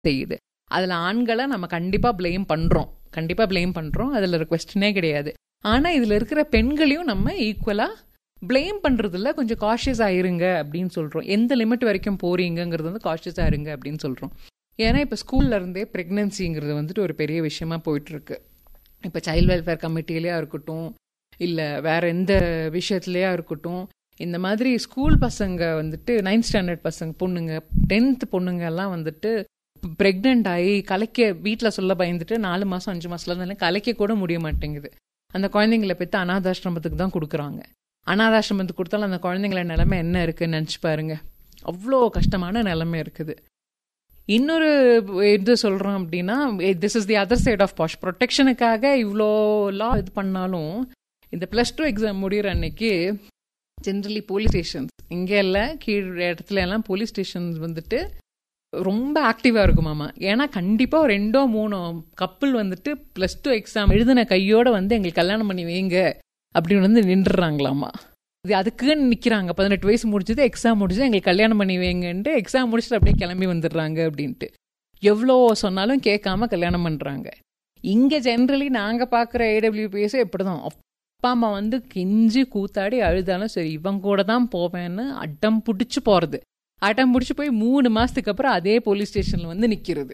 செய்யுது அதில் ஆண்களை நம்ம கண்டிப்பாக ப்ளேம் பண்ணுறோம் கண்டிப்பாக ப்ளேம் பண்ணுறோம் அதில் கொஸ்டினே கிடையாது ஆனால் இதில் இருக்கிற பெண்களையும் நம்ம ஈக்குவலாக ப்ளேம் பண்ணுறதுல கொஞ்சம் காஷியஸாக இருங்க அப்படின்னு சொல்கிறோம் எந்த லிமிட் வரைக்கும் போறீங்கிறது வந்து காஷியஸாக இருங்க அப்படின்னு சொல்கிறோம் ஏன்னா இப்போ ஸ்கூல்ல இருந்தே ப்ரெக்னென்சிங்கிறது வந்துட்டு ஒரு பெரிய விஷயமா போயிட்டுருக்கு இப்போ சைல்ட் வெல்ஃபேர் கமிட்டிலேயா இருக்கட்டும் இல்லை வேற எந்த விஷயத்துலையா இருக்கட்டும் இந்த மாதிரி ஸ்கூல் பசங்க வந்துட்டு நைன்த் ஸ்டாண்டர்ட் பசங்க பொண்ணுங்க டென்த் பொண்ணுங்க எல்லாம் வந்துட்டு ப்ரெக்னென்ட் ஆகி கலைக்க வீட்டில் சொல்ல பயந்துட்டு நாலு மாதம் அஞ்சு மாதத்துல இருந்தாலும் கலைக்க கூட முடிய மாட்டேங்குது அந்த குழந்தைங்களை பெற்று அனாதாசிரமத்துக்கு தான் கொடுக்குறாங்க அனாதாசிரமத்துக்கு கொடுத்தாலும் அந்த குழந்தைங்கள நிலைமை என்ன இருக்குன்னு நினச்சி பாருங்க அவ்வளோ கஷ்டமான நிலைமை இருக்குது இன்னொரு இது சொல்கிறோம் அப்படின்னா this is the other side of Bosch ப்ரொடெக்ஷனுக்காக இவ்வளோ லா இது பண்ணாலும் இந்த ப்ளஸ் டூ எக்ஸாம் முடிகிற அன்னைக்கு ஜென்ரலி போலீஸ் ஸ்டேஷன்ஸ் இங்கே இல்லை கீழ் இடத்துல எல்லாம் போலீஸ் ஸ்டேஷன்ஸ் வந்துட்டு ரொம்ப ஆக்டிவாக இருக்குமாமா ஏன்னா கண்டிப்பாக ரெண்டோ மூணோ கப்பல் வந்துட்டு ப்ளஸ் டூ எக்ஸாம் எழுதின கையோட வந்து எங்களுக்கு கல்யாணம் பண்ணி வைங்க அப்படின்னு வந்து நின்றுறாங்களாமா இது அதுக்குன்னு நிற்கிறாங்க பதினெட்டு வயசு முடிச்சது எக்ஸாம் முடிச்சது எங்களுக்கு கல்யாணம் பண்ணி வைங்கன்ட்டு எக்ஸாம் முடிச்சுட்டு அப்படியே கிளம்பி வந்துடுறாங்க அப்படின்ட்டு எவ்வளோ சொன்னாலும் கேட்காம கல்யாணம் பண்ணுறாங்க இங்கே ஜென்ரலி நாங்கள் பார்க்குற ஏடபிள்யூபிஎஸ் எப்படி தான் அப்பா அம்மா வந்து கெஞ்சி கூத்தாடி அழுதாலும் சரி இவங்க கூட தான் போவேன்னு அட்டம் பிடிச்சி போகிறது அட்டம் பிடிச்சி போய் மூணு மாதத்துக்கு அப்புறம் அதே போலீஸ் ஸ்டேஷனில் வந்து நிற்கிறது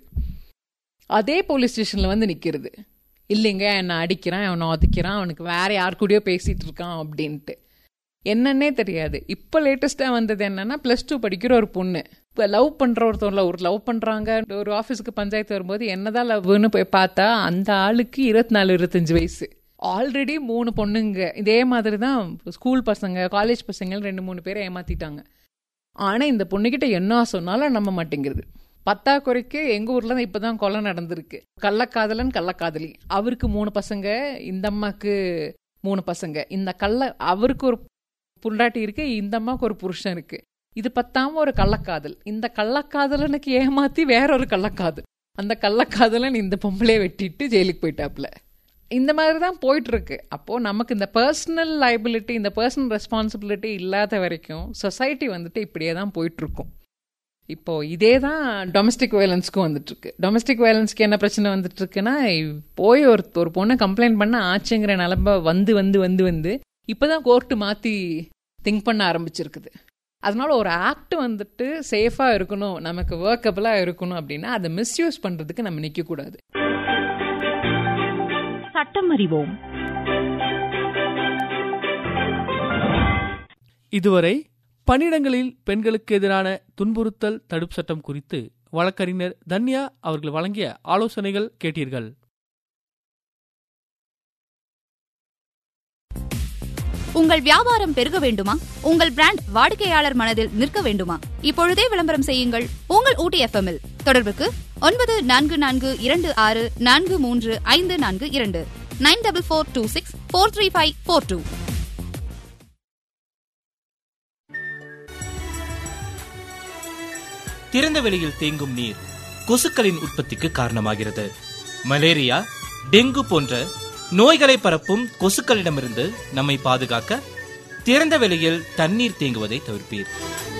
அதே போலீஸ் ஸ்டேஷனில் வந்து நிற்கிறது இல்லைங்க என்னை அடிக்கிறான் அவனை ஒதுக்கிறான் அவனுக்கு வேற யார் கூடயோ பேசிகிட்டு இருக்கான் அப்படின்ட்டு என்னன்னே தெரியாது இப்போ லேட்டஸ்ட்டாக வந்தது என்னன்னா ப்ளஸ் டூ படிக்கிற ஒரு பொண்ணு இப்போ லவ் பண்ணுற ஒருத்தவங்கள ஒரு லவ் பண்ணுறாங்க ஒரு ஆஃபீஸுக்கு பஞ்சாயத்து வரும்போது என்னதான் லவ்னு போய் பார்த்தா அந்த ஆளுக்கு இருபத்தி நாலு இருபத்தஞ்சு வயசு ஆல்ரெடி மூணு பொண்ணுங்க இதே மாதிரி தான் ஸ்கூல் பசங்க காலேஜ் பசங்க ரெண்டு மூணு பேரை ஏமாத்திட்டாங்க ஆனால் இந்த பொண்ணுக்கிட்ட என்ன சொன்னாலும் நம்ப மாட்டேங்கிறது பத்தா குறைக்கு எங்கள் ஊரில் தான் இப்போ தான் கொலை நடந்திருக்கு கள்ளக்காதலன் கள்ளக்காதலி அவருக்கு மூணு பசங்க இந்த அம்மாக்கு மூணு பசங்க இந்த கள்ள அவருக்கு ஒரு புண்டாட்டி இருக்கு இந்த அம்மாவுக்கு ஒரு புருஷன் இருக்கு இது பத்தாம ஒரு கள்ளக்காதல் இந்த கள்ளக்காதலனுக்கு ஏமாத்தி வேற ஒரு கள்ளக்காதல் அந்த கள்ளக்காதலன் இந்த பொம்பளைய வெட்டிட்டு ஜெயிலுக்கு போயிட்டாப்ல இந்த மாதிரி தான் போயிட்டு இருக்கு அப்போ நமக்கு இந்த பர்சனல் லைபிலிட்டி இந்த பர்சனல் ரெஸ்பான்சிபிலிட்டி இல்லாத வரைக்கும் சொசைட்டி வந்துட்டு இப்படியே தான் போயிட்டு இருக்கும் இப்போ இதே தான் டொமஸ்டிக் வயலன்ஸ்க்கும் வந்துட்டு இருக்கு டொமஸ்டிக் வயலன்ஸ்க்கு என்ன பிரச்சனை வந்துட்டு இருக்குன்னா போய் ஒரு ஒரு பொண்ணை கம்ப்ளைண்ட் பண்ண ஆச்சுங்கிற நிலம்ப வந்து வந்து வந்து வந்து இப்போதான் கோர்ட்டு மாற்றி திங்க் பண்ண ஆரம்பிச்சிருக்குது அதனால ஒரு ஆக்ட் வந்துட்டு சேஃபாக இருக்கணும் நமக்கு ஒர்க்கபிளாக இருக்கணும் அப்படின்னா அதை மிஸ்யூஸ் பண்ணுறதுக்கு நம்ம நிற்கக்கூடாது சட்டம் அறிவோம் இதுவரை பணியிடங்களில் பெண்களுக்கு எதிரான துன்புறுத்தல் தடுப்பு சட்டம் குறித்து வழக்கறிஞர் தன்யா அவர்கள் வழங்கிய ஆலோசனைகள் கேட்டீர்கள் உங்கள் வியாபாரம் பெருக வேண்டுமா உங்கள் பிராண்ட் வாடிக்கையாளர் மனதில் நிற்க வேண்டுமா இப்பொழுதே விளம்பரம் செய்யுங்கள் உங்கள் ஊட்டி எஃப்எம் இல் தொடர்புக்கு ஒன்பது நான்கு நான்கு இரண்டு ஆறு நான்கு மூன்று ஐந்து நான்கு இரண்டு nine double four two six four three five four two திறந்த வெளியில் தேங்கும் நீர் கொசுக்களின் உற்பத்திக்கு காரணமாகிறது மலேரியா டெங்கு போன்ற நோய்களை பரப்பும் கொசுக்களிடமிருந்து நம்மை பாதுகாக்க திறந்த வெளியில் தண்ணீர் தேங்குவதை தவிர்ப்பீர்